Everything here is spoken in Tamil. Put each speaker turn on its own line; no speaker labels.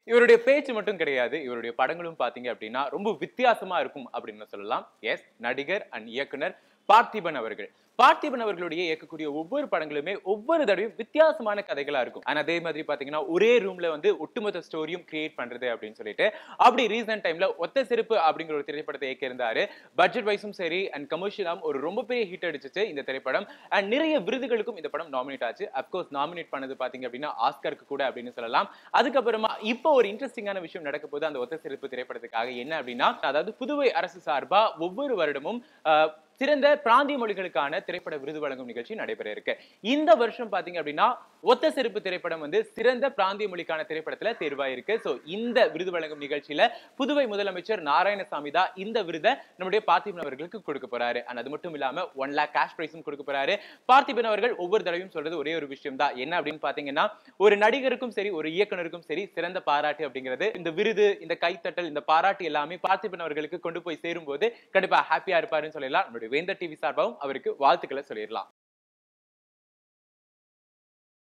இவருடைய பேச்சு மட்டும் கிடையாது இவருடைய படங்களும் பாத்தீங்க அப்படின்னா ரொம்ப வித்தியாசமா இருக்கும் அப்படின்னு சொல்லலாம் எஸ் நடிகர் அண்ட் இயக்குனர் பார்த்திபன் அவர்கள் பார்த்திபன் அவர்களுடைய இயக்கக்கூடிய ஒவ்வொரு படங்களுமே ஒவ்வொரு தடவையும் வித்தியாசமான கதைகளா இருக்கும் ஆனா அதே மாதிரி பாத்தீங்கன்னா ஒரே ரூம்ல வந்து ஒட்டுமொத்த ஸ்டோரியும் கிரியேட் பண்றது அப்படின்னு சொல்லிட்டு அப்படி ரீசன்ட் டைம்ல ஒத்த செருப்பு அப்படிங்கிற ஒரு திரைப்படத்தை இயக்கி இருந்தாரு பட்ஜெட் வைஸும் சரி அண்ட் கமர்ஷியலாவும் ஒரு ரொம்ப பெரிய ஹிட் அடிச்சிச்சு இந்த திரைப்படம் அண்ட் நிறைய விருதுகளுக்கும் இந்த படம் நாமினேட் ஆச்சு அப்கோர்ஸ் நாமினேட் பண்ணது பாத்தீங்க அப்படின்னா ஆஸ்கருக்கு கூட அப்படின்னு சொல்லலாம் அதுக்கப்புறமா இப்போ ஒரு இன்ட்ரெஸ்டிங்கான விஷயம் நடக்க போது அந்த ஒத்த செருப்பு திரைப்படத்துக்காக என்ன அப்படின்னா அதாவது புதுவை அரசு சார்பா ஒவ்வொரு வருடமும் ஆஹ், சிறந்த பிராந்திய மொழிகளுக்கான திரைப்பட விருது வழங்கும் நிகழ்ச்சி நடைபெற இருக்கு இந்த வருஷம் பாத்தீங்க அப்படின்னா ஒத்த செருப்பு திரைப்படம் வந்து சிறந்த பிராந்திய மொழிக்கான திரைப்படத்துல தேர்வாயிருக்கு சோ இந்த விருது வழங்கும் நிகழ்ச்சியில புதுவை முதலமைச்சர் நாராயணசாமி தான் இந்த விருதை நம்முடைய பார்த்திபன் அவர்களுக்கு கொடுக்க போறாரு and அது மட்டும் இல்லாம ஒன் லேக் கேஷ் பிரைஸும் கொடுக்க போறாரு பார்த்திபன் அவர்கள் ஒவ்வொரு தடவையும் சொல்றது ஒரே ஒரு விஷயம் தான் என்ன அப்படின்னு பாத்தீங்கன்னா ஒரு நடிகருக்கும் சரி ஒரு இயக்குனருக்கும் சரி சிறந்த பாராட்டு அப்படிங்கிறது இந்த விருது இந்த கைத்தட்டல் இந்த பாராட்டு எல்லாமே பார்த்திபன் அவர்களுக்கு கொண்டு போய் சேரும்போது கண்டிப்பா ஹாப்பியா இருப்பாருன்னு சொல்லலாம் நம்மளுடைய வேந்தர் டிவி சார்பாகவும் அவருக்கு வாழ்த்துக்களை சொல்லிடலாம்